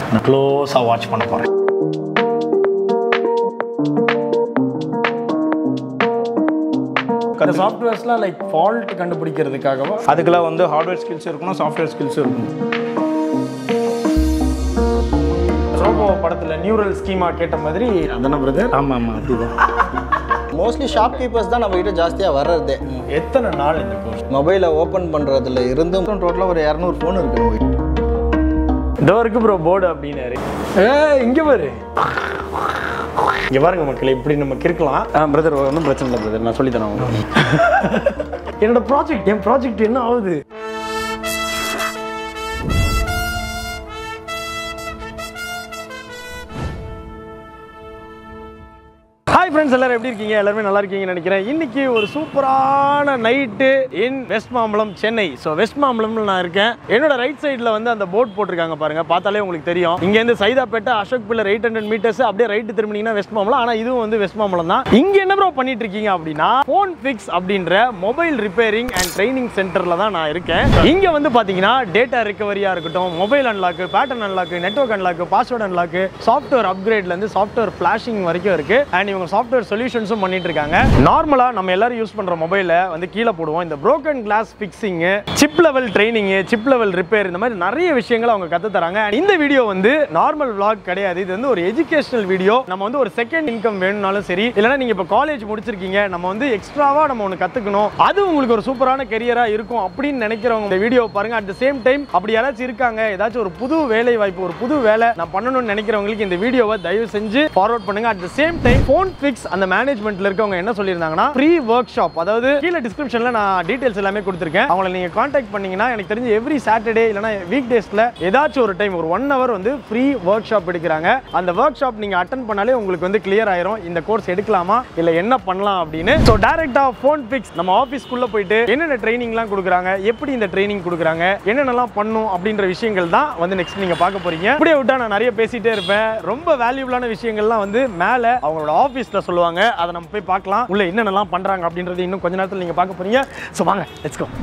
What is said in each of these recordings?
நான் க்ளோஸாக வாட்ச் பண்ண போகிறேன் இந்த சாஃப்ட்வேர்ஸ்லாம் லைக் ஃபால்ட் கண்டுபிடிக்கிறதுக்காகவா அதுக்கெல்லாம் வந்து ஹார்ட்வேர் ஸ்கில்ஸ் இருக்கணும் சாஃப்ட்வேர் ஸ்கில்ஸும் இருக்கணும் ரோபோ படத்தில் நியூரல் ஸ்கீமா கேட்ட மாதிரி அதான பிரதர் ஆமாம் ஆமாம் அதுதான் மோஸ்ட்லி ஷாப் கீப்பர்ஸ் தான் நம்ம கிட்ட ஜாஸ்தியாக வர்றதே எத்தனை நாள் இந்த கோர்ஸ் மொபைலை ஓப்பன் பண்ணுறதுல இருந்தும் டோட்டலாக ஒரு இரநூறு ஃபோன் இருக்கு நம்ம கிட்ட. இதோ இருக்கு ப்ரோ போர்டு அப்படின்னாரு ஏ இங்கே பாரு இங்கே பாருங்க மக்களே இப்படி நமக்கு இருக்கலாம் ஆ பிரதர் ஒன்றும் பிரச்சனை இல்லை பிரதர் நான் சொல்லித்தரேன் உங்களுக்கு என்னோட ப்ராஜெக்ட் என் ப்ராஜெக்ட் என்ன ஆகுது ஹாய் ஃப்ரெண்ட்ஸ் எல்லாரும் எப்படி இருக்கீங்க எல்லாருமே நல்லா இருக்கீங்கன்னு நினைக்கிறேன் இன்னைக்கு ஒரு சூப்பரான night in West Mambalam Chennai so West மாம்பலம்ல நான் இருக்கேன் என்னோட ரைட் சைடில் வந்து அந்த போர்ட் போட்டிருக்காங்க பாருங்க பார்த்தாலே உங்களுக்கு தெரியும் இங்கேருந்து Saidapet Ashok pillar eight hundred meters அப்படியே ரைட்டு திரும்பினீங்கன்னா வெஸ்ட் மாம்பலம் ஆனால் இதுவும் வந்து வெஸ்ட் மாம்பலம் தான் இங்கே என்ன ப்ரோ பண்ணிட்டு இருக்கீங்க அப்படின்னா ஃபோன் ஃபிக்ஸ் அப்படின்ற மொபைல் ரிப்பேரிங் அண்ட் ட்ரைனிங் சென்டரில் தான் நான் இருக்கேன் இங்கே வந்து பார்த்தீங்கன்னா டேட்டா ரிகவரியாக இருக்கட்டும் mobile unlock pattern unlock network unlock password unlock software அப்கிரேட்லேருந்து சாஃப்ட்வேர் ஃபிளாஷிங் வரைக்கும் இருக்கு அண்ட் இவங்க சாஃப்ட்வேர் சொல்யூஷன்ஸும் பண்ணிட்டு இருக்காங்க நார்மலாக நம்ம எல்லாரும் யூஸ் பண்ணுற மொபைலை வந்து கீழே போடுவோம் இந்த broken glass fixing chip level training chip level repair இந்த மாதிரி நிறைய விஷயங்களை அவங்க கற்று தராங்க And இந்த வீடியோ வந்து நார்மல் vlog கிடையாது இது வந்து ஒரு எஜுகேஷனல் வீடியோ நம்ம வந்து ஒரு செகண்ட் இன்கம் வேணும்னாலும் சரி இல்லைன்னா நீங்கள் இப்போ காலேஜ் முடிச்சிருக்கீங்க நம்ம வந்து எக்ஸ்ட்ராவாக நம்ம ஒன்று கற்றுக்கணும் அது உங்களுக்கு ஒரு சூப்பரான கெரியராக இருக்கும் அப்படின்னு நினைக்கிறவங்க இந்த வீடியோ பாருங்க அட் த சேம் டைம் அப்படி யாராச்சும் இருக்காங்க ஏதாச்சும் ஒரு புது வேலை வாய்ப்பு ஒரு புது வேலை நான் பண்ணணும்னு நினைக்கிறவங்களுக்கு இந்த வீடியோவை தயவு செஞ்சு ஃபார்வர்ட் பண்ணுங்க at the same time Phone Fix அந்த மேனேஜ்மெண்ட்ல இருக்கவங்க என்ன சொல்லியிருந்தாங்கன்னா ஃப்ரீ ஒர்க் ஷாப் அதாவது கீழே டிஸ்கிரிப்ஷன்ல நான் டீடைல்ஸ் எல்லாமே கொடுத்துருக்கேன் அவங்கள நீங்க காண்டாக்ட் பண்ணீங்கன்னா எனக்கு தெரிஞ்சு எவ்ரி சாட்டர்டே இல்லைனா வீக் டேஸ்ல ஏதாச்சும் ஒரு டைம் ஒரு ஒன் ஹவர் வந்து ஃப்ரீ ஒர்க் ஷாப் எடுக்கிறாங்க அந்த ஒர்க் ஷாப் நீங்க அட்டன் பண்ணாலே உங்களுக்கு வந்து கிளியர் ஆயிரும் இந்த கோர்ஸ் எடுக்கலாமா இல்ல என்ன பண்ணலாம் அப்படின்னு ஸோ டேரக்டா ஃபோன் ஃபிக்ஸ் நம்ம ஆஃபீஸ்க்குள்ள போயிட்டு என்னென்ன ட்ரைனிங்லாம் கொடுக்குறாங்க எப்படி இந்த ட்ரைனிங் கொடுக்குறாங்க என்னென்னலாம் பண்ணும் அப்படின்ற விஷயங்கள் தான் வந்து நெக்ஸ்ட் நீங்க பார்க்க போறீங்க இப்படியே விட்டா நான் நிறைய பேசிட்டே இருப்பேன் ரொம்ப வேல்யூபிளான விஷயங்கள்லாம் வந்து மேலே அவங்களோட ஆஃபீஸ்ல சொல்லுவாங்க அதை நம்ம போய் பார்க்கலாம் உள்ள என்னென்னலாம் பண்றாங்க அப்படின்றது இன்னும் கொஞ்ச நேரத்தில் நீங்க பார்க்க போறீங்க ஸோ வாங்க லெட்ஸ் கோ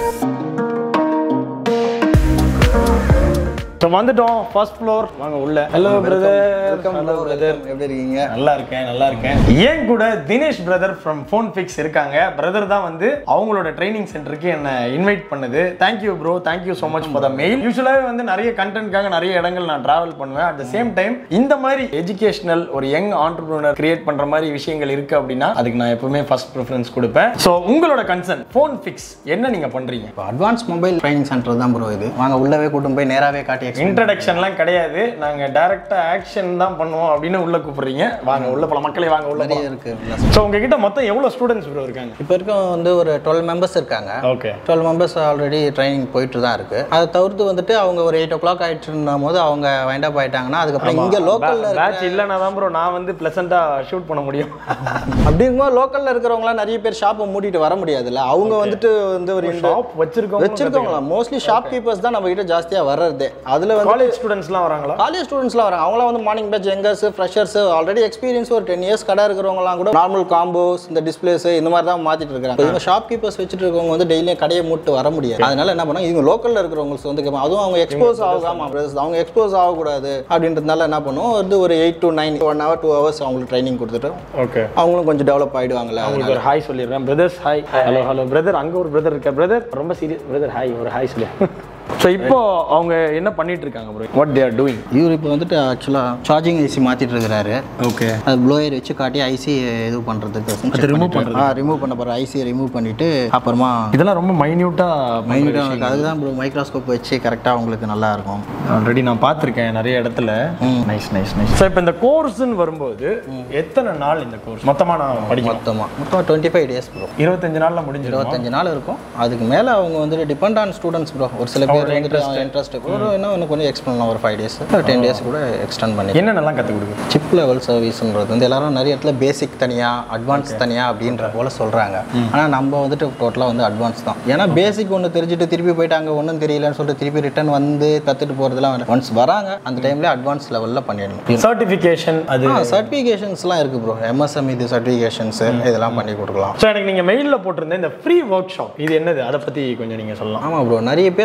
ஸோ வந்துட்டோம் ஃபர்ஸ்ட் ஃப்ளோர் வாங்க உள்ள ஹலோ பிரதர் ஹலோ பிரதர் எப்படி இருக்கீங்க நல்லா இருக்கேன் நல்லா இருக்கேன் ஏன் கூட Dinesh brother from Phone Fix இருக்காங்க பிரதர் தான் வந்து அவங்களோட ட்ரைனிங் சென்டருக்கு என்ன இன்வைட் பண்ணுது thank you bro thank you so much for the mail யூஸ்வலாகவே வந்து நிறைய கண்டென்ட்காக நிறைய இடங்கள் நான் டிராவல் பண்ணுவேன் அட் த சேம் டைம் இந்த மாதிரி எஜுகேஷனல் ஒரு யங் ஆண்டர்பிரினர் கிரியேட் பண்ற மாதிரி விஷயங்கள் இருக்கு அப்படின்னா அதுக்கு நான் எப்பவுமே ஃபர்ஸ்ட் ப்ரிஃபரன்ஸ் கொடுப்பேன் ஸோ உங்களோட கன்சர்ன் ஃபோன் ஃபிக்ஸ் என்ன நீங்க பண்றீங்க இப்போ அட்வான்ஸ் மொபைல் ட்ரைனிங் சென்டர் தான் ப்ரோ இது வாங்க உள்ளவே கூட்டும் போய் நேராகவே காட்டி explain இன்ட்ரடக்ஷன்லாம் கிடையாது நாங்க டைரக்டா ஆக்ஷன் தான் பண்ணுவோம் அப்படின்னு உள்ள கூப்பிடுறீங்க வாங்க உள்ள பல மக்களே வாங்க உள்ள நிறைய இருக்கு ஸோ உங்ககிட்ட மொத்தம் எவ்வளோ ஸ்டூடெண்ட்ஸ் ப்ரோ இருக்காங்க இப்போ இருக்க வந்து ஒரு டுவெல் மெம்பர்ஸ் இருக்காங்க okay twelve members already training போயிட்டு தான் இருக்கு அதை தவிர்த்து வந்துட்டு அவங்க ஒரு எயிட் ஓ கிளாக் ஆயிட்டு போது அவங்க வைண்ட் அப் ஆயிட்டாங்கன்னா அதுக்கப்புறம் இங்கே லோக்கல்ல பேட்ச் இல்லைனா தான் ப்ரோ நான் வந்து ப்ளசண்டா ஷூட் பண்ண முடியும் அப்படி இருக்கும்போது லோக்கல்ல இருக்கிறவங்களாம் நிறைய பேர் ஷாப்பை மூடிட்டு வர முடியாதுல்ல அவங்க வந்துட்டு வந்து ஒரு ஷாப் வச்சிருக்கோம் வச்சிருக்கவங்களா மோஸ்ட்லி ஷாப் கீப்பர்ஸ் தான் நம்ம கிட்ட ஜாஸ்தியா வர்றதே அதுல வந்து காலேஜ் ஸ்டூடெண்ட்ஸ்லாம் வராங்களா காலேஜ் ஸ்டூடெண்ட்ஸ்லாம் வராங்க அவங்களாம் வந்து morning batch youngers freshers already experience ஒரு டென் இயர்ஸ் கடை இருக்கிறவங்கலாம் கூட நார்மல் காம்போஸ் இந்த டிஸ்பிளேஸ் இந்த மாதிரி தான் மாத்திட்டு இருக்காங்க இவங்க ஷாப் கீப்பர்ஸ் வச்சுட்டு இருக்கவங்க வந்து டெய்லியும் கடையை மூட்டு வர முடியாது அதனால என்ன பண்ணாங்க இவங்க லோக்கல்ல இருக்கிறவங்களுக்கு வந்து கேட்பாங்க. அதுவும் அவங்க எக்ஸ்போஸ் ஆகாம அவங்க எக்ஸ்போஸ் ஆகக்கூடாது அப்படின்றதுனால என்ன பண்ணுவோம் வந்து ஒரு eight to nine one hour two hours அவங்களுக்கு ட்ரைனிங் கொடுத்துட்டு ஓகே அவங்களும் கொஞ்சம் டெவலப் ஆயிடுவாங்கல்ல உங்களுக்கு ஒரு ஹாய் சொல்லிடுறேன் brothers hi hello hello brother அங்க ஒரு பிரதர் இருக்க பிரதர் ரொம்ப சீரியஸ் பிரதர் ஹாய் ஒரு ஹாய் சொல்லு ஸோ இப்போ அவங்க என்ன பண்ணிட்டு இருக்காங்க bro what they are doing இவர் இப்போ வந்துட்டு ஆக்சுவலாக சார்ஜிங் ஐசி மாற்றிட்டு இருக்கிறாரு ஓகே அது ப்ளோயர் வச்சு காட்டி ஐசி இது பண்ணுறதுக்கு ரிமூவ் பண்ணுறது ஆ ரிமூவ் பண்ண போகிற ஐசியை ரிமூவ் பண்ணிவிட்டு அப்புறமா இதெல்லாம் ரொம்ப மைன்யூட்டா மைனூட்டாக அதுக்கு தான் ப்ரோ மைக்ரோஸ்கோப் வச்சு கரெக்டாக உங்களுக்கு நல்லா இருக்கும் ஆல்ரெடி நான் பார்த்துருக்கேன் நிறைய இடத்துல நைஸ் நைஸ் நைஸ் ஸோ இப்போ இந்த கோர்ஸ்னு வரும்போது எத்தனை நாள் இந்த கோர்ஸ் மொத்தமாக நான் படிக்கணும் மொத்தமாக மொத்தம் டுவெண்ட்டி ஃபைவ் டேஸ் ப்ரோ இருபத்தஞ்சு நாளில் முடிஞ்சிடும் இருபத்தஞ்சு நாள் இருக்கும் அதுக்கு மேலே அவங்க வந்துட்டு டிபெண்ட் ஆன் ஸ்டூடெண்ட்ஸ் ப்ரோ ஒரு சில பேர் வந்துட்டு இன்ட்ரெஸ்ட் ஒரு இன்னும் இன்னும் கொஞ்சம் எக்ஸ்ட் பண்ணலாம் ஒரு ஃபைவ் டேஸ் டென் டேஸ் கூட எக்ஸ்டெண்ட் பண்ணி என்னென்னலாம் கற்றுக் கொடுக்குறது சிப் லெவல் சர்வீஸ்ன்றது வந்து எல்லாரும் நிறைய இடத்துல பேசிக் தனியாக அட்வான்ஸ் தனியாக அப்படின்ற போல சொல்கிறாங்க ஆனால் நம்ம வந்துட்டு டோட்டலாக வந்து அட்வான்ஸ் தான் ஏன்னா பேசிக் ஒன்று தெரிஞ்சுட்டு திருப்பி போயிட்டு அங்கே ஒன்றும் தெரியலன்னு சொல்லிட்டு திருப்பி ரிட்டர்ன் வந்து கற்றுட்டு போகிறதுலாம் ஒன்ஸ் வராங்க அந்த டைம்ல அட்வான்ஸ் லெவலில் பண்ணிடணும் சர்டிஃபிகேஷன் அது சர்டிஃபிகேஷன்ஸ்லாம் இருக்குது ப்ரோ எம்எஸ்எம் இது சர்டிஃபிகேஷன்ஸ் இதெல்லாம் பண்ணி கொடுக்கலாம் ஸோ எனக்கு நீங்கள் மெயிலில் போட்டிருந்த இந்த ஃப்ரீ ஒர்க் ஷாப் இது என்னது அதை பற்றி கொஞ்சம் நீங்கள் சொல்லலாம் ஆமாம் ப்ரோ நிறைய பேருக்கு நம்ம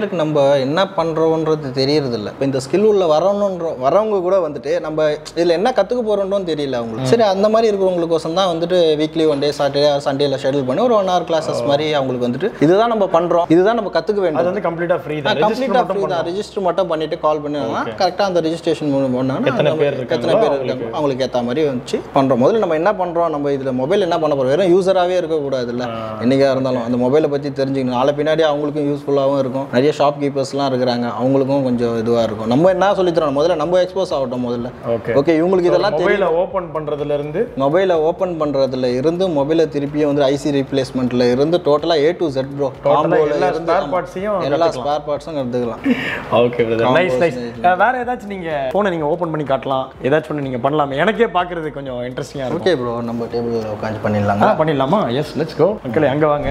என்ன பண்ணுறோன்றது தெரியறது இல்லை இப்போ இந்த ஸ்கில் உள்ள வரணுன்ற வரவங்க கூட வந்துட்டு நம்ம இதில் என்ன கற்றுக்க போகிறோன்றும் தெரியல அவங்களுக்கு சரி அந்த மாதிரி இருக்கிறவங்களுக்கோசம் தான் வந்துட்டு வீக்லி ஒன் டே சாட்டர்டே சண்டேல ஷெடியூல் பண்ணி ஒரு ஒன் ஹவர் கிளாஸஸ் மாதிரி அவங்களுக்கு வந்துட்டு இதுதான் நம்ம பண்ணுறோம் இதுதான் நம்ம கற்றுக்க அது வேண்டும் வந்து கம்ப்ளீட்டா ஃப்ரீ தான் கம்ப்ளீட்டாக ஃப்ரீ தான் ரிஜிஸ்டர் மட்டும் பண்ணிட்டு கால் பண்ணினா கரெக்டாக அந்த ரிஜிஸ்ட்ரேஷன் பண்ணாங்கன்னா எத்தனை நம்ம- பேர் இருக்காங்களோ எத்தனை பேர் இருக்காங்க அவங்களுக்கு ஏற்ற மாதிரி வச்சு பண்ணுறோம் முதல்ல நம்ம என்ன பண்ணுறோம் நம்ம இதில் மொபைல் என்ன பண்ண போகிறோம் வெறும் யூஸராகவே இருக்கக்கூடாதுல்ல என்னைக்கா இருந்தாலும் அந்த மொபைலை பற்றி தெரிஞ்சுக்கணும் நாளை பின்னாடி அவங்களுக்கும் யூஸ்ஃபுல்லாகவும் இருக்கும் நிறைய ஷாப் கீப்பர்ஸ்லாம் இருக்கிறாங்க அவங்களுக்கும் கொஞ்சம் இதுவாக இருக்கும் நம்ம என்ன சொல்லித் தரோம் முதல்ல நம்ம எக்ஸ்போஸ் ஆகட்டும் முதல்ல ஓகே ஓகே இவங்களுக்கு இதெல்லாம் தெரியும் மொபைலை ஓபன் பண்றதுல இருந்து மொபைலை ஓப்பன் பண்ணுறதுல இருந்து மொபைலை திருப்பியும் வந்து ஐசி ரீப்ளேஸ்மெண்ட்டில் இருந்து டோட்டலாக ஏ டு செட் ப்ரோ எல்லா spare parts-ஐயும் எல்லா ஸ்பேர் பார்ட்ஸும் கற்றுக்கலாம் ஓகே பிரதர் நைஸ் நைஸ் வேற ஏதாச்சும் நீங்க போனை நீங்க ஓபன் பண்ணி காட்டலாம் ஏதாச்சும் ஒன்று நீங்க பண்ணலாமே எனக்கே பார்க்கிறது கொஞ்சம் இன்ட்ரெஸ்டிங்கா இருக்கும் ஓகே ப்ரோ நம்ம டேபிள் உட்காந்து பண்ணிடலாங்க ஆ பண்ணிடலாமா எஸ் லெட்ஸ் கோ மக்களே அங்க வாங்க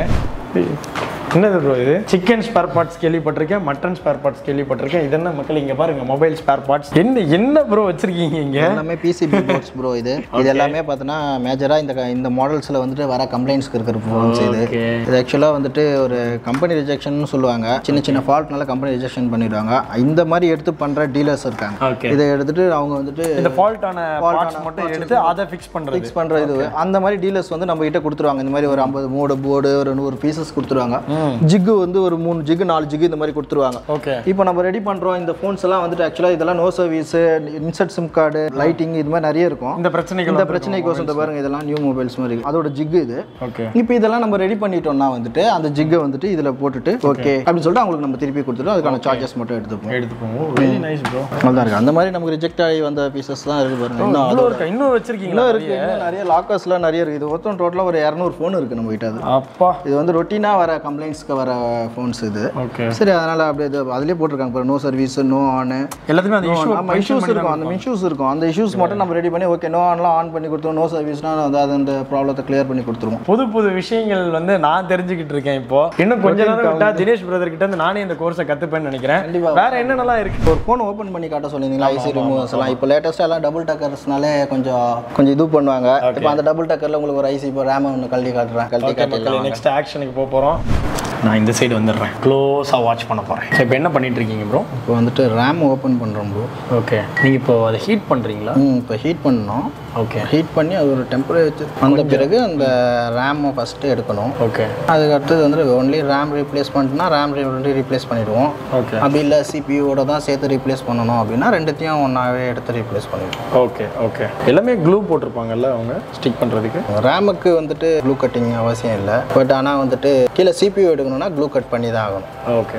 என்னது ப்ரோ இது சிக்கன் ஸ்பேர் பார்ட்ஸ் கேள்விப்பட்டிருக்கேன் மட்டன் ஸ்பேர் பார்ட்ஸ் கேள்விப்பட்டிருக்கேன் இது என்ன மக்கள் இங்க பாருங்க மொபைல் ஸ்பேர் பார்ட்ஸ் என்ன என்ன ப்ரோ வச்சிருக்கீங்க இங்க எல்லாமே பிசிபி போர்ட்ஸ் ப்ரோ இது இது எல்லாமே பார்த்தீங்கன்னா மேஜராக இந்த க- இந்த மாடல்ஸில் வந்துட்டு வர கம்ப்ளைண்ட்ஸ்க்கு இருக்கிற ஃபோன்ஸ் இது Okay. இது ஆக்சுவலாக வந்துட்டு ஒரு கம்பெனி ரிஜெக்ஷன் சொல்லுவாங்க சின்ன சின்ன ஃபால்ட்னால கம்பெனி ரிஜெக்ஷன் பண்ணிடுவாங்க இந்த மாதிரி எடுத்து பண்ணுற டீலர்ஸ் இருக்காங்க Okay. இதை எடுத்துட்டு அவங்க வந்துட்டு இந்த ஃபால்ட்டான பார்ட்ஸ் மட்டும் எடுத்து அதை ஃபிக்ஸ் பண்றது ஃபிக்ஸ் பண்ணுற இது அந்த மாதிரி டீலர்ஸ் வந்து நம்ம கிட்ட கொடுத்துருவாங்க இந்த மாதிரி ஒரு ஐம்பது மூணு போர்டு ஒரு நூறு பீசஸ் கொடுத்துருவாங்க ஜிக்கு வந்து ஒரு மூணு ஜிகு நாலு ஜிகு இந்த மாதிரி கொடுத்துருவாங்க ஓகே இப்போ நம்ம ரெடி பண்ணுறோம் இந்த ஃபோன்ஸ் எல்லாம் வந்துட்டு ஆக்சுவலாக இதெல்லாம் no service insert SIM card lighting இது மாதிரி நிறைய இருக்கும் இந்த பிரச்சனைகள் இந்த பிரச்சனைக்கோசம் இந்த பாருங்க இதெல்லாம் நியூ மொபைல்ஸ் மாதிரி இருக்கு. அதோட ஜிக்கு இது ஓகே இப்போ இதெல்லாம் நம்ம ரெடி பண்ணிட்டோம்னா வந்துட்டு அந்த ஜிக்கை வந்துட்டு இதில் போட்டுட்டு ஓகே அப்படின்னு சொல்லிட்டு அவங்களுக்கு நம்ம திருப்பி கொடுத்துட்டு அதுக்கான சார்ஜஸ் மட்டும் எடுத்துப்போம் எடுத்துப்போம் வெரி நைஸ் ப்ரோ நல்லா இருக்கு அந்த மாதிரி நமக்கு ரிஜெக்ட் ஆகி வந்த பீசஸ் தான் இருக்கு பாருங்க இன்னும் இவ்வளோ இருக்கா இன்னும் வச்சிருக்கீங்களா இன்னும் இருக்கு இன்னும் நிறைய லாக்கர்ஸ்லாம் நிறைய இருக்கு இது மொத்தம் டோட்டலாக ஒரு இரநூறு ஃபோன் இருக்கு நம்ம கிட்ட அது அப்பா இது வந்து ரொட்டீனாக வர கம்ப்ளைண்ட்ஸ்க்கு வர ஃபோன்ஸ் இது ஓகே சரி அதனால அப்படியே இது அதுலேயே போட்டிருக்காங்க பாரு நோ சர்வீஸ் நோ ஆனு எல்லாத்துக்குமே அந்த இஷ்யூ ஆமாம் இஷ்யூஸ் இருக்கும் அந்த இஷ்யூஸ் இருக்கும் அந்த இஷ்யூஸ் மட்டும் நம்ம ரெடி பண்ணி ஓகே நோ ஆன்லாம் ஆன் பண்ணி கொடுத்துருவோம் நோ சர்வீஸ்னா வந்து அது அந்த ப்ராப்ளத்தை கிளியர் பண்ணி கொடுத்துருவோம் புது புது விஷயங்கள் வந்து நான் தெரிஞ்சுக்கிட்டு இருக்கேன் இப்போ இன்னும் கொஞ்ச நேரம் விட்டா தினேஷ் பிரதர் கிட்ட இருந்து நானே இந்த கோர்ஸை கத்துப்பேன்னு நினைக்கிறேன் கண்டிப்பா. வேற என்னென்னலாம் இருக்கு ஒரு ஃபோன் ஓப்பன் பண்ணி காட்ட சொல்லியிருந்தீங்களா ஐசி ரிமூவர்ஸ் எல்லாம் இப்போ லேட்டஸ்ட்டாக எல்லாம் டபுள் டக்கர்ஸ்னாலே கொஞ்சம் கொஞ்சம் இது பண்ணுவாங்க இப்போ அந்த டபுள் டக்கரில் உங்களுக்கு ஒரு ஐசி இப்போ ரேம் ஒன்று கழட்டி காட்டுறேன் கழட்டி காட்டிடலாம் நெக்ஸ்ட் ஆக்ஷனுக்கு போக போறோம் நான் இந்த சைடு வந்துடுறேன் க்ளோஸாக வாட்ச் பண்ண போறேன் சரி இப்போ என்ன பண்ணிட்டு இருக்கீங்க ப்ரோ இப்போ வந்துட்டு ரேம் ஓப்பன் பண்ணுறோம் ப்ரோ ஓகே நீங்க இப்போ அதை ஹீட் பண்றீங்களா ம் இப்போ ஹீட் பண்ணணும் ஓகே ஹீட் பண்ணி அது ஒரு டெம்பரேச்சர் வந்த பிறகு அந்த ரேமை ஃபஸ்ட்டு எடுக்கணும் ஓகே அதுக்கு அடுத்தது வந்து ஒன்லி ரேம் ரீப்ளேஸ்மெண்ட்னா ரேம் வந்து ரீப்ளேஸ் பண்ணிடுவோம் ஓகே அப்படி இல்லை சிபியூட தான் சேர்த்து ரீப்ளேஸ் பண்ணணும் அப்படின்னா ரெண்டுத்தையும் ஒன்றாவே எடுத்து ரீப்ளேஸ் பண்ணிடுவோம் ஓகே ஓகே எல்லாமே க்ளூ போட்டிருப்பாங்கல்ல அவங்க ஸ்டிக் பண்றதுக்கு ரேமுக்கு வந்துட்டு க்ளூ கட்டிங் அவசியம் இல்லை பட் ஆனால் வந்துட்டு கீழே சிபியூ எடுக்கணும்னா க்ளூ கட் பண்ணி தான் ஆகணும் ஓகே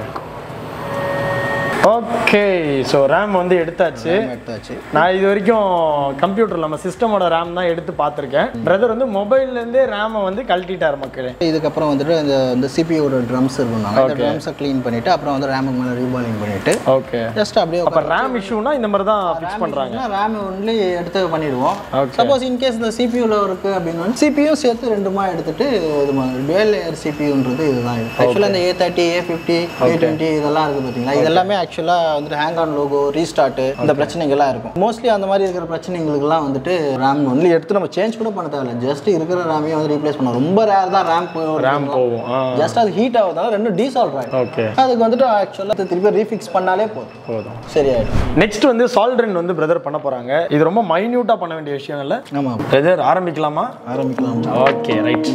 ஓகே ஸோ ரேம் வந்து எடுத்தாச்சு RAM எடுத்தாச்சு நான் இது வரைக்கும் கம்ப்யூட்டர் நம்ம சிஸ்டமோட ரேம் தான் எடுத்து பார்த்துருக்கேன் பிரதர் வந்து மொபைல்லேருந்தே ரேமை வந்து கழட்டிட்டார் மக்களே இதுக்கப்புறம் வந்துட்டு இந்த இந்த சிபியோட ட்ரம்ஸ் இருக்கும் இந்த ட்ரம்ஸை க்ளீன் பண்ணிவிட்டு அப்புறம் வந்து ரேமுக்கு மேலே ரீபாலிங் பண்ணிவிட்டு ஓகே ஜஸ்ட் அப்படியே அப்போ ரேம் இஷ்யூனா இந்த மாதிரி தான் ஃபிக்ஸ் பண்ணுறாங்க ரேம் ஒன்லி எடுத்து பண்ணிடுவோம் Okay. சப்போஸ் இன்கேஸ் இந்த சிபியூல இருக்கு அப்படின்னா சிபியும் சேர்த்து ரெண்டுமா எடுத்துட்டு இது டுவெல் லேயர் சிபியூன்றது இதுதான் ஆக்சுவலாக இந்த A thirty A fifty A twenty இதெல்லாம் இருக்குது பார்த்தீங்களா இது எல்லாமே ஆக்சுவலாக வந்துட்டு ஹேங் ஆன் லோகோ ரீஸ்டார்ட் இந்த பிரச்சனைகள்லாம் இருக்கும் மோஸ்ட்லி அந்த மாதிரி இருக்கிற பிரச்சனைகளுக்குலாம் வந்துட்டு ரேம் ஒன்லி எடுத்து நம்ம சேஞ்ச் கூட பண்ண தேவையில்ல ஜஸ்ட் இருக்கிற ரேமையும் வந்து ரீப்ளேஸ் பண்ணலாம் ரொம்ப ரேர் தான் ரேம் ரேம் போகும் ஆ ஜஸ்ட் அது ஹீட் ஆகுறதால ரெண்டும் டீசால்வ் ஆகிடும் ஓகே அதுக்கு வந்துட்டு ஆக்சுவலாக திருப்பி ரீஃபிக்ஸ் பண்ணாலே போதும் போதும் சரியாயிடும் நெக்ஸ்ட் வந்து சால்ட்ரன் வந்து பிரதர் பண்ண போறாங்க இது ரொம்ப மைன்யூட்டா பண்ண வேண்டிய விஷயம் இல்ல ஆமாம் பிரதர் ஆரம்பிக்கலாமா ஆரம்பிக்கலாம் ஓகே ரைட்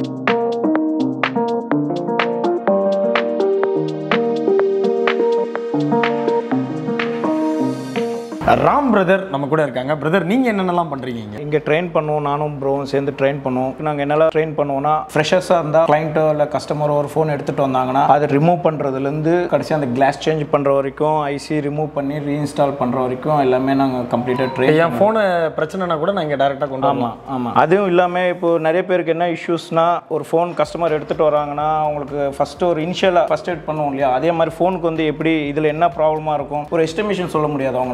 ராம் பிரதர் நம்ம கூட இருக்காங்க பிரதர் நீங்க என்னென்னலாம் பண்றீங்க இங்க? இங்கே ட்ரெயின் பண்ணுவோம் நானும் ப்ரோவும் சேர்ந்து ட்ரெயின் பண்ணுவோம் நாங்கள் என்னெல்லாம் ட்ரெயின் பண்ணுவோம்னா ஃப்ரெஷர்ஸாக இருந்தால் கிளைண்ட்டோ இல்லை கஸ்டமரோ ஒரு ஃபோன் எடுத்துகிட்டு வந்தாங்கன்னா அதை ரிமூவ் பண்ணுறதுலேருந்து கடைசி அந்த கிளாஸ் சேஞ்ச் பண்ணுற வரைக்கும் ஐசி ரிமூவ் பண்ணி ரீஇன்ஸ்டால் பண்ணுற வரைக்கும் எல்லாமே நாங்கள் கம்ப்ளீட்டாக ட்ரெயின் என் போனு பிரச்சனைனா கூட நான் இங்க டைரக்டா கொண்டு வரலாம் ஆமாம் ஆமாம் அதுவும் இல்லாமல் இப்போ நிறைய பேருக்கு என்ன இஷ்யூஸ்னா ஒரு ஃபோன் கஸ்டமர் எடுத்துகிட்டு வராங்கன்னா அவங்களுக்கு ஃபஸ்ட்டு ஒரு இனிஷியலாக ஃபஸ்ட் எய்ட் பண்ணுவோம் இல்லையா அதே மாதிரி ஃபோனுக்கு வந்து எப்படி இதில் என்ன ப்ராப்ளமாக இருக்கும் ஒரு எஸ்டிமேஷன் சொல்ல முடியாது அவங்களால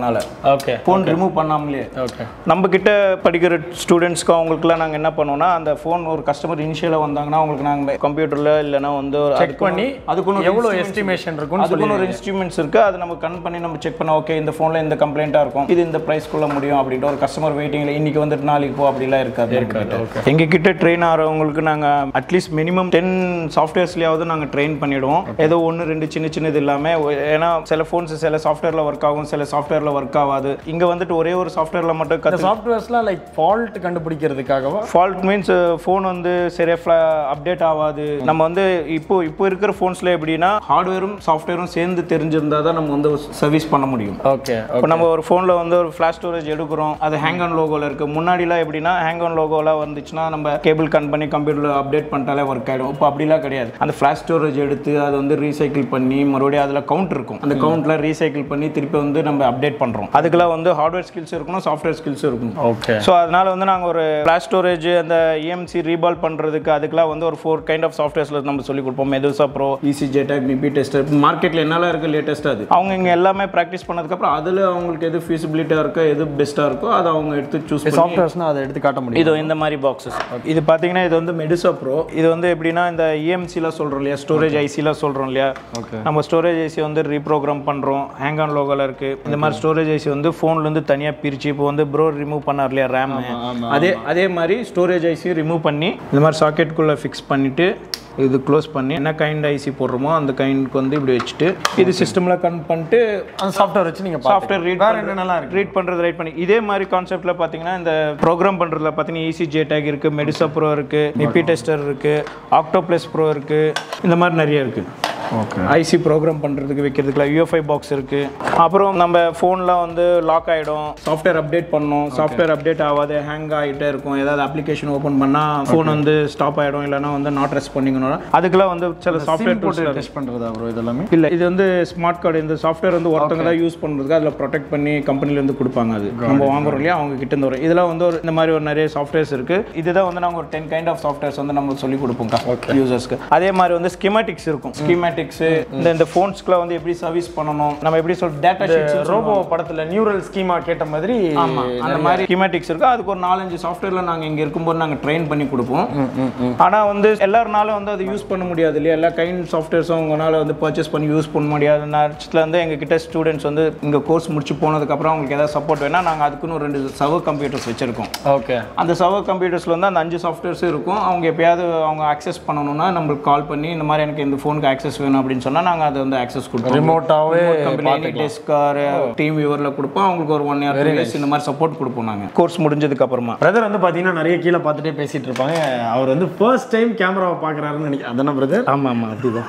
ஓகே ஃபோன் ரிமூவ் பண்ணாமலே ஓகே நம்ம கிட்ட படிக்கிற ஸ்டூடெண்ட்ஸ்க்கு அவங்களுக்குலாம் நாங்கள் என்ன பண்ணுவோம்னா அந்த ஃபோன் ஒரு கஸ்டமர் இனிஷியலாக வந்தாங்கன்னா அவங்களுக்கு நாங்கள் கம்ப்யூட்டரில் இல்லைன்னா வந்து ஒரு செக் பண்ணி அதுக்குன்னு எவ்வளோ எஸ்டிமேஷன் இருக்கும்னு சொல்லி அதுக்குன்னு ஒரு இன்ஸ்ட்ருமெண்ட்ஸ் இருக்கு அதை நம்ம கன் பண்ணி நம்ம செக் பண்ண ஓகே இந்த ஃபோனில் இந்த கம்ப்ளைண்ட்டாக இருக்கும் இது இந்த ப்ரைஸ்க்குள்ள முடியும் அப்படின்ட்டு ஒரு கஸ்டமர் வெயிட்டிங்கில் இன்னைக்கு வந்துட்டு நாளைக்கு போ அப்படிலாம் இருக்காது இருக்காது எங்க கிட்ட ட்ரெயின் ஆகிறவங்களுக்கு நாங்கள் அட்லீஸ்ட் மினிமம் டென் சாஃப்ட்வேர்ஸ்லயாவது நாங்கள் ட்ரெயின் பண்ணிடுவோம் ஏதோ ஒன்று ரெண்டு சின்ன சின்னது இல்லாமல் ஏன்னா சில ஃபோன்ஸ் சில சாஃப்ட்வேரில் ஒர்க் ஆகும் சில சாஃப்ட்வேரில் ஒர்க் ஆகாது இங்கே வந்துட்டு ஒரே ஒரு சாஃப்ட்வேரில் மட்டும் இந்த கற்று சாஃப்ட்வேர்ஸ்லாம் லைக் ஃபால்ட் கண்டுபிடிக்கிறதுக்காகவா ஃபால்ட் மீன்ஸ் ஃபோன் வந்து சரியா அப்டேட் ஆகாது நம்ம வந்து இப்போ இப்போ இருக்கிற ஃபோன்ஸில் எப்படின்னா ஹார்ட்வேரும் சாஃப்ட்வேரும் சேர்ந்து தெரிஞ்சிருந்தா தான் நம்ம வந்து சர்வீஸ் பண்ண முடியும் ஓகே இப்போ நம்ம ஒரு ஃபோனில் வந்து ஒரு ஃப்ளாஷ் ஸ்டோரேஜ் எடுக்கிறோம் அது ஹேங் ஆன் லோகோவில் இருக்குது முன்னாடிலாம் எப்படின்னா ஹேங் ஆன் லோகோலாம் வந்துச்சுன்னா நம்ம கேபிள் கன் பண்ணி கம்ப்யூட்டரில் அப்டேட் பண்ணிட்டாலே ஒர்க் ஆகிடும் இப்போ அப்படிலாம் கிடையாது அந்த ஃப்ளாஷ் ஸ்டோரேஜ் எடுத்து அதை வந்து ரீசைக்கிள் பண்ணி மறுபடியும் அதில் கவுண்ட் இருக்கும் அந்த கவுண்ட்டில் ரீசைக்கிள் பண்ணி திருப்பி வந்து நம்ம அப்டேட் பண்ணுறோம் அதுக்கெல்லாம் வந்து ஹார்ட்வேர் ஸ்கில்ஸ் இருக்கணும் சாஃப்ட்வேர் ஸ்கில்ஸ் இருக்கணும் ஓகே ஸோ அதனால வந்து நாங்கள் ஒரு ஃப்ளாஷ் ஸ்டோரேஜ் அந்த இஎம்சி ரீபால் பண்ணுறதுக்கு அதுக்கெல்லாம் வந்து ஒரு ஃபோர் கைண்ட் ஆஃப் சாஃப்ட்வேர்ஸில் நம்ம சொல்லி கொடுப்போம் மெதுசா ப்ரோ ஈசி ஜெட்டாக் மிபி டெஸ்டர் மார்க்கெட்டில் என்னெல்லாம் இருக்குது லேட்டஸ்ட்டாக அது அவங்க இங்கே எல்லாமே ப்ராக்டிஸ் பண்ணதுக்கப்புறம் அதில் அவங்களுக்கு எது ஃபீஸிபிலிட்டியாக இருக்கோ எது பெஸ்ட்டாக இருக்கோ அதை அவங்க எடுத்து சூஸ் பண்ணி சாஃப்ட்வேர்ஸ்னால் அதை எடுத்து காட்ட முடியும் இது இந்த மாதிரி பாக்ஸஸ் இது பார்த்தீங்கன்னா இது வந்து மெடிசா ப்ரோ இது வந்து எப்படின்னா இந்த இஎம்சிலாம் சொல்கிறோம் இல்லையா ஸ்டோரேஜ் ஐசிலாம் சொல்கிறோம் இல்லையா நம்ம ஸ்டோரேஜ் ஐசி வந்து ரீப்ரோக்ராம் பண்ணுறோம் ஹேங் ஆன் லோகோவில் இருக்குது இந்த மாதிரி ஸ்டோரேஜ் ஐசி வந்து ஃபோன்லேருந்து தனியாக பிரித்து இப்போ வந்து ப்ரோ ரிமூவ் பண்ணார் இல்லையா ரேம் அதே அதே மாதிரி ஸ்டோரேஜ் ஐசி ரிமூவ் பண்ணி இந்த மாதிரி சாக்கெட்டுக்குள்ளே ஃபிக்ஸ் பண்ணிவிட்டு இது க்ளோஸ் பண்ணி என்ன கைண்ட் ஐசி போடுறோமோ அந்த கைண்டுக்கு வந்து இப்படி வச்சுட்டு இது சிஸ்டமில் கன் பண்ணிட்டு அந்த சாஃப்ட்வேர் வச்சு நீங்கள் சாஃப்ட்வேர் ரீட் வேற என்ன நல்லா இருக்கு ரீட் பண்ணுறது ரைட் பண்ணி இதே மாதிரி கான்செப்ட்டில் பார்த்தீங்கன்னா இந்த ப்ரோக்ராம் பண்ணுறதுல பார்த்தீங்கன்னா ஈசி ஜே டேக் இருக்குது மெடிசா ப்ரோ இருக்குது மிபி டெஸ்டர் இருக்குது ஆக்டோப்ளஸ் ப்ரோ இருக்குது இந்த மாதிரி நிறைய இருக்குது ஓகே ஐசி ப்ரோக்ராம் பண்ணுறதுக்கு வைக்கிறதுக்குலாம் யூஎஃப்ஐ பாக்ஸ் இருக்குது அப்புறம் நம்ம ஃபோன்லாம் வந்து லாக் ஆகிடும் சாஃப்ட்வேர் அப்டேட் பண்ணணும் சாஃப்ட்வேர் அப்டேட் ஆகாது ஹேங் ஆகிட்டே இருக்கும் ஏதாவது அப்ளிகேஷன் ஓப்பன் பண்ணால் ஃபோன் வந்து ஸ்டாப் ஆகிடும் இல்லைனா வந்து நாட் ரெஸ்ட் பண்ணிக்கணும் அதுக்கெல்லாம் வந்து சில சாஃப்ட்வேர் போட்டு டெஸ்ட் பண்ணுறதா ப்ரோ இதெல்லாமே இல்லை இது வந்து ஸ்மார்ட் கார்டு இந்த சாஃப்ட்வேர் வந்து ஒருத்தவங்க தான் யூஸ் பண்ணுறதுக்கு அதில் ப்ரொடெக்ட் பண்ணி கம்பெனிலேருந்து கொடுப்பாங்க அது நம்ம வாங்குறோம் இல்லையா அவங்க கிட்ட இருந்து வரும் இதெல்லாம் வந்து ஒரு இந்த மாதிரி ஒரு நிறைய சாஃப்ட்வேர்ஸ் இருக்கு இதுதான் வந்து நாங்கள் ஒரு டென் கைண்ட் ஆஃப் சாஃப்ட்வேர்ஸ் வந்து நம்ம சொல்லி கொடுப்போம் யூசர்ஸ்க்கு அதே மாதிரி வந்து ஸ்கிமேட்டிக்ஸ் இருக்கும் ஸ்கிமேட்டிக்ஸ் இந்த இந்த ஃபோன்ஸ்க்குலாம் வந்து எப்படி சர்வீஸ் பண்ணணும் நம்ம எப்படி சொல் டேட்டா ஷீட்ஸ் ரோபோ படத்தில் நியூரல் ஸ்கீமா கேட்ட மாதிரி அந்த மாதிரி ஸ்கிமேட்டிக்ஸ் இருக்கு அதுக்கு ஒரு நாலஞ்சு சாஃப்ட்வேர்ல நாங்கள் இங்கே இருக்கும்போது நாங்கள் ட்ரெயின் பண்ணி கொடுப்போம் ஆனால் வந்து எல்லாருனாலும் வந்து அதை யூஸ் பண்ண முடியாது இல்லையா எல்லா கைண்ட் சாஃப்ட்வேர்ஸும் உங்களால் வந்து பர்ச்சேஸ் பண்ணி யூஸ் பண்ண முடியாத நேரத்தில் வந்து எங்கள் கிட்ட ஸ்டூடெண்ட்ஸ் வந்து இங்கே கோர்ஸ் முடிச்சு போனதுக்கப்புறம் அவங்களுக்கு ஏதாவது சப்போர்ட் வேணால் நாங்கள் அதுக்குன்னு ஒரு ரெண்டு சர்வர் கம்ப்யூட்டர்ஸ் வச்சிருக்கோம் ஓகே அந்த சர்வர் கம்ப்யூட்டர்ஸில் வந்து அந்த அஞ்சு சாஃப்ட்வேர்ஸ் இருக்கும் அவங்க எப்பயாவது அவங்க ஆக்சஸ் பண்ணணும்னா நம்மளுக்கு கால் பண்ணி இந்த மாதிரி எனக்கு இந்த ஃபோனுக்கு ஆக்சஸ் வேணும் அப்படின்னு சொன்னால் நாங்கள் அதை வந்து ஆக்சஸ் கொடுப்போம் ரிமோட்டாவே கம்பெனி டெஸ்கார் டீம் வியூவரில் கொடுப்போம் அவங்களுக்கு ஒரு ஒன் இயர் டூ இயர்ஸ் இந்த மாதிரி சப்போர்ட் கொடுப்போம் நாங்கள் கோர்ஸ் முடிஞ்சதுக்கு அப்புறமா பிரதர் வந்து பார்த்தீங்கன்னா நிறைய கீழே பார்த்துட்டே பேசிட்டு இருப்பாங்க அவர் வந்து ஃபர்ஸ்ட் டைம் கேமராவை பார்க்குறாருன்னு நினைக்கிறேன் அதானே பிரதர் ஆமாம் ஆமாம் அப்படிதான்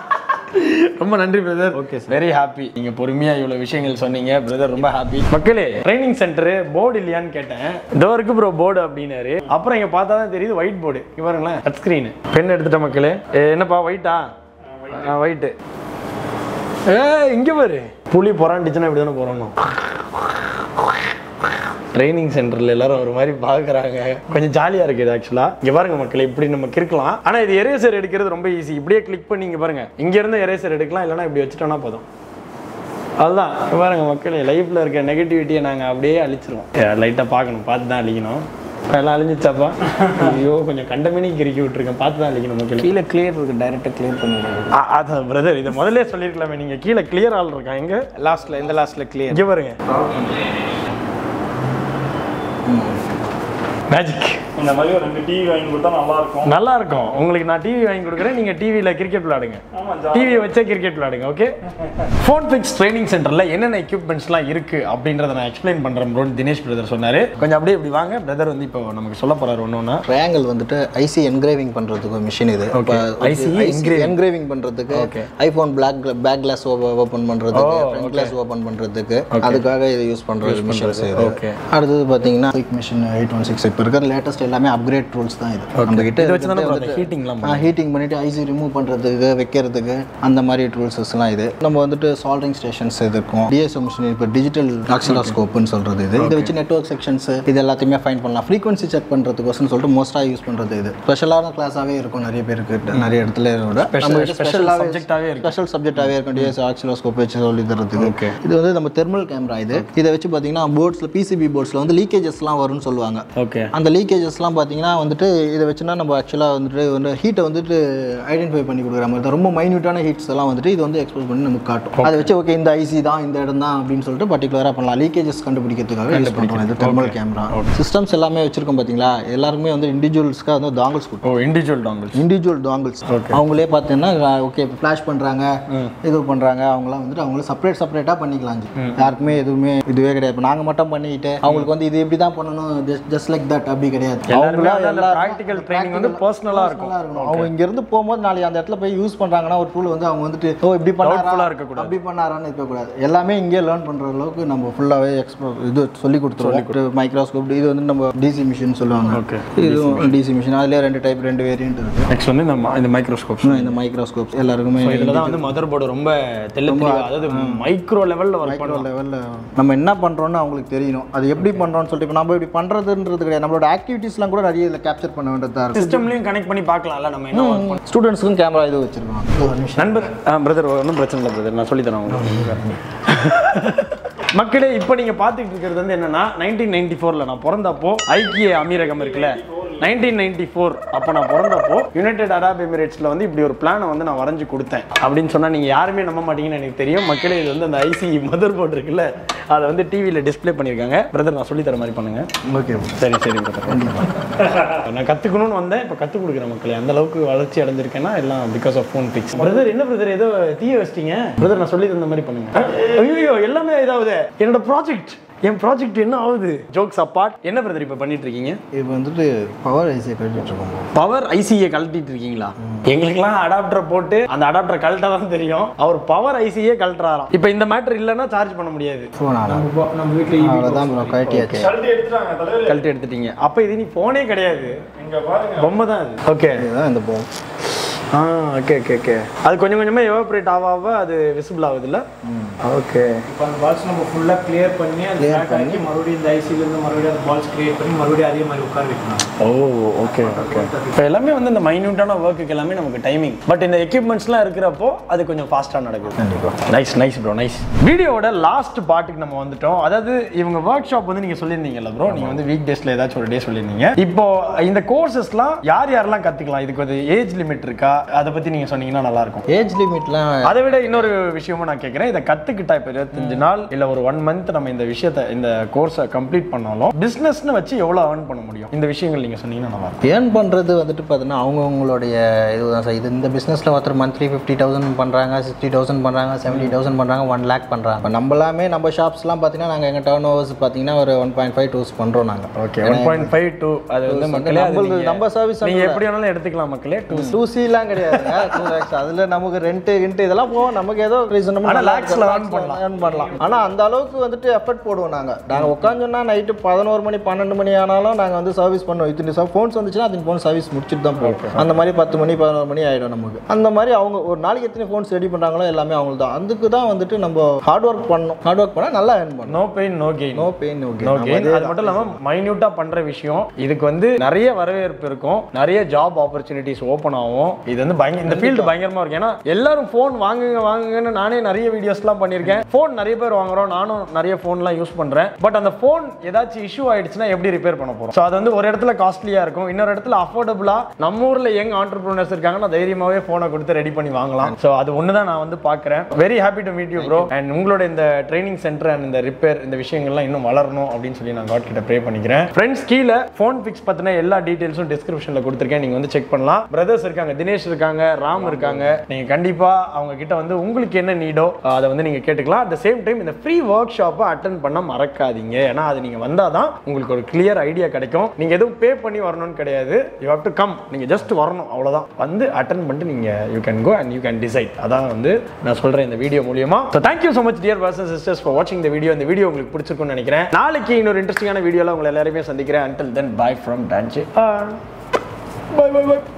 ரொம்ப நன்றி பிரதர் ஓகே வெரி ஹாப்பி நீங்க பொறுமையா இவ்வளவு விஷயங்கள் சொன்னீங்க பிரதர் ரொம்ப ஹாப்பி மக்களே ட்ரைனிங் சென்டர் போர்டு இல்லையான்னு கேட்டேன் இதோ இருக்கு ப்ரோ போர்டு அப்படின்னாரு அப்புறம் இங்க பார்த்தா தான் தெரியுது ஒயிட் போர்டு இங்க பாருங்களேன் டச் ஸ்க்ரீன் பென் எடுத்துட்ட மக்களே ஏ, என்னப்பா ஒயிட்டா ஒயிட்டு ஏ இங்க பாரு புலி புறாண்டிச்சுன்னா இப்படி தானே போறோம் ட்ரைனிங் சென்டர்ல எல்லாரும் ஒரு மாதிரி பார்க்குறாங்க கொஞ்சம் ஜாலியாக இருக்குது இது ஆக்சுவலாக இங்கே பாருங்க மக்களே இப்படி நம்ம கிறுக்கலாம் ஆனால் இது எரேசர் எடுக்கிறது ரொம்ப ஈஸி இப்படியே கிளிக் பண்ணி இங்கே பாருங்க இங்கேருந்து எரேசர் எடுக்கலாம் இல்லைனா இப்படி வச்சுட்டோம்னா போதும் அதுதான் இங்க பாருங்க மக்களே லைஃப்பில் இருக்க நெகட்டிவிட்டியை நாங்கள் அப்படியே அழிச்சிருவோம் லைட்டாக பார்க்கணும் பார்த்து தான் அழிக்கணும் எல்லாம் அழிஞ்சிச்சாப்பா ஐயோ கொஞ்சம் கண்டமேனி கிறுக்கி விட்டுருக்கேன் பார்த்து தான் அழிக்கணும் மக்களே கீழே கிளியர் இருக்கு டைரெக்டாக கிளியர் பண்ணிடுறது அ- அதான் பிரதர் இதை முதல்ல சொல்லியிருக்கலாமே நீங்கள் கீழே கிளியர் ஆள் இருக்கான் எங்க லாஸ்ட்டில் இந்த லாஸ்ட்டில் கிளியர் இங்கே பாருங்க மேஜிக் இந்த மாதிரி ஒரு ரெண்டு டிவி வாங்கி கொடுத்தா நல்லா இருக்கும் நல்லா இருக்கும் உங்களுக்கு நான் டிவி வாங்கி கொடுக்குறேன் நீங்க டிவியில் கிரிக்கெட் விளையாடுங்க ஆமா டிவியை வச்சே கிரிக்கெட் விளையாடுங்க ஓகே ஃபோன் பிக்ஸ் ட்ரைனிங் சென்டர்ல என்னென்ன எக்யூப்மெண்ட்ஸ்லாம் இருக்கு அப்படின்றத நான் எக்ஸ்பிளைன் பண்றேன் ப்ரோ தினேஷ் பிரதர் சொன்னாரு கொஞ்சம் அப்படியே இப்படி வாங்க பிரதர் வந்து இப்போ நமக்கு சொல்ல போறாரு ஒன்று ஒன்றா ட்ரையாங்கிள் வந்துட்டு ஐசி என்கிரேவிங் பண்றதுக்கு மிஷின் இது Okay. IC என்கிரேவிங் பண்றதுக்கு iPhone black back glass open பண்றதுக்கு ஃப்ரண்ட் கிளாஸ் ஓபன் பண்றதுக்கு அதுக்காக இது யூஸ் பண்ற மிஷின்ஸ் இது Okay. அடுத்தது பாத்தீங்கன்னா quick machine eight one six இப்போ இருக்கிற லேட்டஸ்ட் எல்லாமே அப்கிரேட் டூல்ஸ் தான் இது நம்ம கிட்ட இதை வச்சு தானே bro அந்த ஹீட்டிங்லாம் ஹீட்டிங் பண்ணிட்டு ஐசி ரிமூவ் பண்ணுறதுக்கு வைக்கிறதுக்கு அந்த மாதிரி டூல்ஸஸ்லாம் இது நம்ம வந்துட்டு சால்டிங் ஸ்டேஷன்ஸ் இது இருக்கும் டிஎஸ்ஓ மிஷின் இப்போ டிஜிட்டல் ஆக்சிலோஸ்கோப்னு சொல்கிறது இது இதை வச்சு நெட்ஒர்க் செக்ஷன்ஸ் இது எல்லாத்தையுமே ஃபைன் பண்ணலாம் ஃப்ரீக்வன்சி செக் பண்ணுறதுக்கோசம் சொல்லிட்டு மோஸ்ட்டாக யூஸ் பண்ணுறது இது ஸ்பெஷலான கிளாஸாகவே இருக்கும் நிறைய பேருக்கு நிறைய இடத்துல விட நம்ம special subject ஆவே இருக்கும். ஸ்பெஷல் சப்ஜெக்டாகவே இருக்கும் டிஎஸ் ஆக்சிலோஸ்கோப் வச்சு சொல்லி தரதுக்கு இது வந்து நம்ம தெர்மல் கேமரா இது இதை வச்சு பார்த்தீங்கன்னா போர்ட்ஸில் பிசிபி போர்ட்ஸில் வந்து லீக்கேஜஸ்லாம் வரும்னு சொல்லுவாங்க ஓகே அந்த லீக்கேஜஸ்லாம் பார்த்தீங்கன்னா வந்துட்டு இதை வச்சுனா நம்ம ஆக்சுவலாக வந்துட்டு வந்து ஹீட்டை வந்துட்டு ஐடென்டிஃபை பண்ணி கொடுக்குற மாதிரி தான் ரொம்ப மைன்யூட்டான ஹீட்ஸ் எல்லாம் வந்துட்டு இது வந்து எக்ஸ்போஸ் பண்ணி நமக்கு காட்டும் அதை வச்சு ஓகே இந்த ஐசி தான் இந்த இடம் தான் அப்படின்னு சொல்லிட்டு பர்டிகுலராக பண்ணலாம் லீக்கேஜஸ் கண்டுபிடிக்கிறதுக்காக யூஸ் பண்ணுறோம் இது தெர்மல் கேமரா சிஸ்டம்ஸ் எல்லாமே வச்சிருக்கோம் பார்த்தீங்களா எல்லாருமே வந்து இண்டிவிஜுவல்ஸ்க்காக வந்து டாங்கல்ஸ் கொடுக்கும் ஓ இண்டிவிஜுவல் டாங்கிள்ஸ் இண்டிவிஜுவல் டாங்கிள்ஸ் அவங்களே பார்த்தீங்கன்னா ஓகே ஃப்ளாஷ் பண்ணுறாங்க இது பண்ணுறாங்க அவங்களாம் வந்துட்டு அவங்கள செப்பரேட் செப்பரேட்டாக பண்ணிக்கலாம் ஜி. யாருக்குமே எதுவுமே இதுவே கிடையாது இப்போ நாங்கள் மட்டும் பண்ணிக்கிட்டு அவங்களுக்கு வந்து இது இப்படி தான் பண்ணணும் ஜஸ்ட் லைக் தட் அப்படி கிடையாது எல்லாருமே அவங்களா வந்து அந்த எல்லாரும் practical training வந்து personal ஆ இருக்கும். personal ஆ இருக்கணும். அவங்க இங்கேருந்து போகும்போது நாளைக்கு அந்த இடத்துல போய் யூஸ் பண்ணுறாங்கன்னா ஒரு டூல் வந்து அவங்க வந்துட்டு ஓ இப்படி பண்ணாரா Doubtful ஆ இருக்கக்கூடாது. அப்படி பண்ணாரான்னு இருக்கக்கூடாது எல்லாமே இங்கே லேர்ன் பண்ணுற அளவுக்கு நம்ம ஃபுல்லாகவே எக்ஸ்ப்ளோர் இது சொல்லி கொடுத்துருவோம் மைக்ரோஸ்கோப் இது வந்து நம்ம டிசி மிஷின் சொல்லுவாங்க Okay. இதுவும் டிசி மிஷின் அதுலேயே ரெண்டு டைப் ரெண்டு வேரியன்ட் இருக்கு நெக்ஸ்ட் வந்து இந்த ம- இந்த மைக்ரோஸ்கோப் இந்த மைக்ரோஸ்கோப் எல்லாருக்குமே இதில் தான் வந்து மதர் போர்டு ரொம்ப தெள்ள தெளிவா அதாவது மைக்ரோ லெவலில் ஒர்க் மைக்ரோ பண்ணலாம் லெவலில் நம்ம என்ன பண்ணுறோன்னு அவங்களுக்கு தெரியணும் அது எப்படி பண்ணுறோம்னு சொல்லிட்டு இப்போ நம்ம இப்படி பண்ணுறதுன்றது கிடையாது நம்மளோட ஆக்டிவிட்டீஸ்லாம் கூட நிறைய இதில் கேப்சர் பண்ண வேண்டியதாக இருக்கும் சிஸ்டம்லையும் கனெக்ட் பண்ணி பார்க்கலாம்ல நம்ம என்ன ஒர்க் பண்ணோம் ஸ்டூடெண்ட்ஸுக்கும் கேமரா இது வச்சிருக்கோம் நண்பர் பிரதர் ஒன்றும் பிரச்சனை இல்லை பிரதர் நான் சொல்லித்தரேன் உங்களுக்கு மக்களே இப்போ நீங்கள் பார்த்துக்கிட்டு இருக்கிறது வந்து என்னன்னா நைன்டீன் நைன்டி ஃபோரில் நான் பிறந்தப்போ ஐக்கிய அமீரகம் இருக்குல்ல நைன்டீன் நைன்டி ஃபோர் அப்போ நான் பிறந்தப்போ யுனைடெட் அரப் எமிரேட்ஸில் வந்து இப்படி ஒரு பிளானை வந்து நான் வரைஞ்சு கொடுத்தேன் அப்படின்னு சொன்னால் நீங்கள் யாருமே நம்ப மாட்டீங்கன்னு எனக்கு தெரியும் மக்களே இது வந்து அந்த ஐசி மதர் போர்டு இருக்குல்ல அதை வந்து டிவியில் டிஸ்ப்ளே பண்ணியிருக்காங்க பிரதர் நான் சொல்லி தர மாதிரி பண்ணுங்க ஓகே சரி சரி பிரதர் நான் கற்றுக்கணும்னு வந்தேன் இப்போ கற்றுக் கொடுக்குறேன் மக்களே அந்த அளவுக்கு வளர்ச்சி அடைஞ்சிருக்கேன்னா எல்லாம் because of phone fix brother என்ன பிரதர் ஏதோ தீய வச்சிட்டீங்க பிரதர் நான் சொல்லி தந்த மாதிரி பண்ணுங்க ஐயோ எல்லாமே இதாகுது என்னோட ப்ராஜெக்ட் என் ப்ராஜெக்ட் என்ன ஆகுது ஜோக்ஸ் அப்பார்ட் என்ன பிரதர் இப்போ பண்ணிட்டு இருக்கீங்க இப்போ வந்துட்டு பவர் ஐசியை கட்டிட்டு இருக்கோம் பவர் ஐசியை கழட்டிட்டு இருக்கீங்களா எங்களுக்கெல்லாம் அடாப்டர் போட்டு அந்த அடாப்டர் கழட்ட தான் தெரியும் அவர் பவர் ஐசியே கழட்டுறாராம் இப்போ இந்த மேட்டர் இல்லைன்னா சார்ஜ் பண்ண முடியாது ஃபோன் ஆனா நம்ம வீட்டில் அவ்வளோதான் ப்ரோ கட்டியாச்சு கழட்டி எடுத்துட்டாங்க தலைவர் கழட்டி எடுத்துட்டீங்க அப்போ இது நீ ஃபோனே கிடையாது இங்க பாருங்க பொம்மை தான் அது ஓகே இதுதான் இந்த போம் ஆ ஓகே ஓகே ஓகே அது கொஞ்சம் கொஞ்சமாக எவாப்ரேட் ஆக ஆக அது விசிபிள் ஆகுதுல்ல ஓகே இப்போ அந்த பால்ஸ் நம்ம ஃபுல்லாக கிளியர் பண்ணி அது பேக் ஆக்கி மறுபடியும் இந்த ஐசிலேருந்து மறுபடியும் அந்த பால்ஸ் கிரியேட் பண்ணி மறுபடியும் அதே மாதிரி உட்கார வைக்கணும் ஓ ஓகே ஓகே இப்போ எல்லாமே வந்து இந்த மைன்யூட்டான ஒர்க்குக்கு எல்லாமே நமக்கு டைமிங் பட் இந்த எக்யூப்மெண்ட்ஸ்லாம் இருக்கிறப்போ அது கொஞ்சம் ஃபாஸ்ட்டாக நடக்குது கண்டிப்பாக நைஸ் நைஸ் ப்ரோ நைஸ் வீடியோவோட லாஸ்ட் பார்ட்டுக்கு நம்ம வந்துட்டோம் அதாவது இவங்க ஒர்க் ஷாப் வந்து நீங்கள் சொல்லியிருந்தீங்கல்ல ப்ரோ நீங்கள் வந்து வீக் டேஸில் ஏதாச்சும் ஒரு டே சொல்லியிருந்தீங்க இப்போ இந்த கோர்சஸ்லாம் யார் யாரெல்லாம் கற்றுக்கலாம் இதுக்கு ஒரு ஏஜ் லிமிட் இருக்கா அதை பற்றி நீங்கள் சொன்னீங்கன்னா நல்லா இருக்கும் ஏஜ் லிமிட்லாம் அதை விட இன்னொரு விஷயமும் நான் கேட்குறேன் இதை கற்றுக்கிட்டா இப்போ இருபத்தஞ்சு நாள் இல்லை ஒரு ஒன் மந்த் நம்ம இந்த விஷயத்தை இந்த கோர்ஸை கம்ப்ளீட் பண்ணாலும் பிஸ்னஸ்னு வச்சு எவ்வளோ earn பண்ண முடியும் இந்த விஷயங்கள் நீங்கள் சொன்னீங்கன்னா நல்லா இருக்கும் ஏர்ன் பண்ணுறது வந்துட்டு பார்த்தீங்கன்னா அவங்கவுங்களுடைய இதுதான் சார் இது இந்த பிஸ்னஸில் ஒருத்தர் மந்த்லி ஃபிஃப்டி தௌசண்ட் பண்ணுறாங்க சிக்ஸ்டி தௌசண்ட் பண்ணுறாங்க செவன்ட்டி தௌசண்ட் பண்ணுறாங்க ஒன் லேக் பண்ணுறாங்க இப்போ நம்மளாமே நம்ம ஷாப்ஸ்லாம் பார்த்தீங்கன்னா நாங்கள் எங்கள் டர்ன் ஓவர்ஸ் பார்த்தீங்கன்னா ஒரு ஒன் பாயிண்ட் ஃபைவ் டூஸ் பண்ணுறோம் நாங்கள் okay one point five two அது வந்து மக்களே அது நம்மளது நீங்க- நம்ம சர்வீஸ் நீங்க எப்படி வேணாலும் எடுத்துக்கலாம் மக்களே டூ டூ சிலாம் கிடையாதுங்க டூ லேக்ஸ் அதில் நமக்கு ரெண்ட் கிண்ட் இதெல்லாம் போகும் நமக்கு ஏதோ ரீசனபிள் ஆனா lakhsல earn பண்ணலாம். ஏர்ன் பண்ணலாம் ஆனால் அந்த அளவுக்கு வந்துட்டு எஃபர்ட் போடுவோம் நாங்கள் நாங்கள் உட்காந்தோம்னா நைட்டு பதினோரு மணி பன்னெண்டு மணி ஆனாலும் நாங்கள் வந்து சர்வீஸ் பண்ணுவோம் இத்தனை ஃபோன்ஸ் வந்துச்சுன்னா அதுக்கு ஃபோன் சர்வீஸ் முடிச்சுட்டு தான் போவோம் அந்த மாதிரி பத்து மணி பதினோரு மணி ஆகிடும் நமக்கு அந்த மாதிரி அவங்க ஒரு நாளைக்கு எத்தனை ஃபோன்ஸ் ரெடி பண்ணுறாங்களோ எல்லாமே அவங்களுக்கு தான் அதுக்கு தான் வந்துட்டு நம்ம ஹார்ட் ஒர்க் பண்ணணும் ஹார்ட் ஒர்க் பண்ணால் நல்லா ஏர்ன் பண்ணணும் no pain no gain no pain okay no gain அது மட்டும் இல்லாம மைன்யூட்டா பண்ற விஷயம் இதுக்கு வந்து நிறைய வரவேற்பு இருக்கும் நிறைய ஜாப் ஆப்பர்ச்சுனிட்டிஸ் ஓப்பன் ஆகும் இது வந்து பயங்கர இந்த ஃபீல்டு பயங்கரமா இருக்கு ஏன்னா எல்லாரும் ஃபோன் வாங்குங்க வாங்குங்கன்னு நானே நிறைய வீடியோஸ்லாம் பண்ணியிருக்கேன் ஃபோன் நிறைய பேர் வாங்குறோம் நானும் நிறைய ஃபோன்லாம் யூஸ் பண்றேன் பட் அந்த ஃபோன் ஏதாச்சும் இஷ்யூ ஆயிடுச்சுன்னா எப்படி ரிப்பேர் பண்ண போறோம் ஸோ அது வந்து ஒரு இடத்துல காஸ்ட்லியா இருக்கும் இன்னொரு இடத்துல அஃபோர்டபுளா நம்ம ஊர்ல யங் ஆண்டர்பிரினர்ஸ் இருக்காங்கன்னா தைரியமாவே ஃபோனை கொடுத்து ரெடி பண்ணி வாங்கலாம் ஸோ அது ஒன்று தான் நான் வந்து பார்க்குறேன் very happy to meet you bro and உங்களோட இந்த ட்ரைனிங் சென்டர் அண்ட் இந்த ரிப்பேர் இந்த விஷயங்கள்லாம் இன்னும் வளரணும் அப்படின்னு சொல்லி நான் காட் கிட்ட ப்ரே பண்ணிக்கிறேன் ஃப்ரெண்ட்ஸ் கீழே ஃபோன் ஃபிக்ஸ் பற்றின எல்லா டீட்டெயில்ஸும் டிஸ்கிரிப்ஷனில் கொடுத்துருக்கேன் நீங்கள் வந்து செக் பண்ணலாம் பிரதர்ஸ் இருக்காங்க தினேஷ் இருக்காங்க ராம் இருக்காங்க நீங்க கண்டிப்பா அவங்க கிட்ட வந்து உங்களுக்கு என்ன நீடோ அதை வந்து நீங்க கேட்டுக்கலாம் அட் த சேம் டைம் இந்த ஃப்ரீ ஒர்க் ஷாப்பை அட்டன் பண்ண மறக்காதீங்க ஏன்னா அது நீங்க வந்தாதான் உங்களுக்கு ஒரு கிளியர் ஐடியா கிடைக்கும் நீங்க எதுவும் பே பண்ணி வரணும்னு கிடையாது யூ ஹேவ் டு கம் நீங்க ஜஸ்ட் வரணும் அவ்வளவுதான் வந்து அட்டன் பண்ணிட்டு நீங்க you can go and you can decide அதான் வந்து நான் சொல்றேன் இந்த வீடியோ மூலியமா so thank you so much dear person sisters for வாட்சிங் இந்த வீடியோ இந்த வீடியோ உங்களுக்கு பிடிச்சிருக்கும்னு நினைக்கிறேன் நாளைக்கு இன்னொரு இன்ட்ரெஸ்டிங்கான வீடியோல உங்களை எல்லாருமே சந்திக்கிறேன் அன்டில் தென் பை ஃப்ரம் டான்ச்சு பை பை பை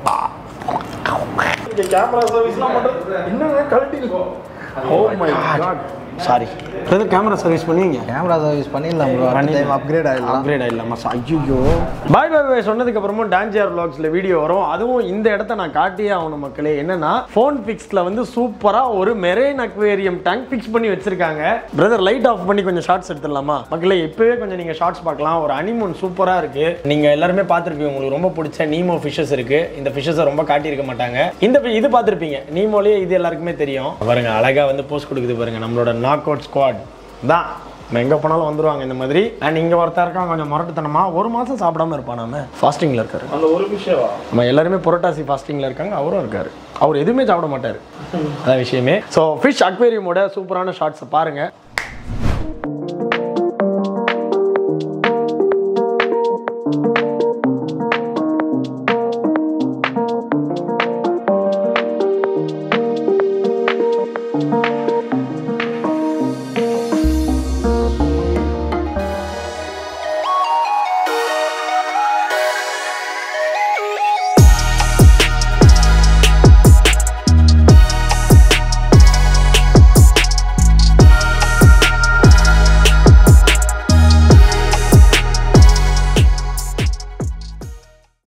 கேமரா சர்வீஸ்லாம் பண்றது என்னங்க கழட்டிருக்கோம் oh my god sorry brother camera service பண்ணுவீங்க கேமரா சர்வீஸ் பண்ணிடலாம் ப்ரோ அடுத்த டைம் அப்கிரேட் ஆகிடலாம் அப்கிரேட் ஆயிடலாமா ஐயோ பாய் பாய் பாய் சொன்னதுக்கு அப்புறமும் டான்ஜியர் vlogsல வீடியோ வரும் அதுவும் இந்த இடத்த நான் காட்டியே ஆகணும் மக்களே என்னன்னா ஃபோன் பிக்ஸ்ல வந்து சூப்பரா ஒரு மெரைன் அக்வேரியம் டேங்க் ஃபிக்ஸ் பண்ணி வச்சிருக்காங்க பிரதர் லைட் ஆஃப் பண்ணி கொஞ்சம் ஷார்ட்ஸ் எடுத்துடலாமா மக்களே இப்பவே கொஞ்சம் நீங்க ஷார்ட்ஸ் பார்க்கலாம் ஒரு அனிமூன் சூப்பரா இருக்கு நீங்க எல்லாருமே பார்த்திருப்பீங்க உங்களுக்கு ரொம்ப பிடிச்ச நீமோ ஃபிஷஸ் இருக்கு இந்த ஃபிஷஸை ரொம்ப காட்டியிருக்க மாட்டாங்க இந்த fi- இது பார்த்திருப்பீங்க நீமோலயே இது எல்லாருக்குமே தெரியும் பாருங்க அழகா வந்து போஸ்ட் கொடுக்குது பாருங்க நம்மளோட நாக் அவுட் ஸ்குவாட் தான் நம்ம எங்கே போனாலும் வந்துருவாங்க இந்த மாதிரி அண்ட் இங்கே ஒருத்தர் இருக்கான் கொஞ்சம் முரட்டுத்தனமா ஒரு மாதம் சாப்பிடாம இருப்பான் நாம ஃபாஸ்டிங்கில் இருக்காரு அந்த ஒரு விஷயவா நம்ம எல்லாருமே புரட்டாசி ஃபாஸ்டிங்கில் இருக்காங்க அவரும் இருக்காரு அவர் எதுவுமே சாப்பிட மாட்டார் அதான் விஷயமே ஸோ ஃபிஷ் அக்வேரியமோட சூப்பரான ஷார்ட்ஸை பாருங்க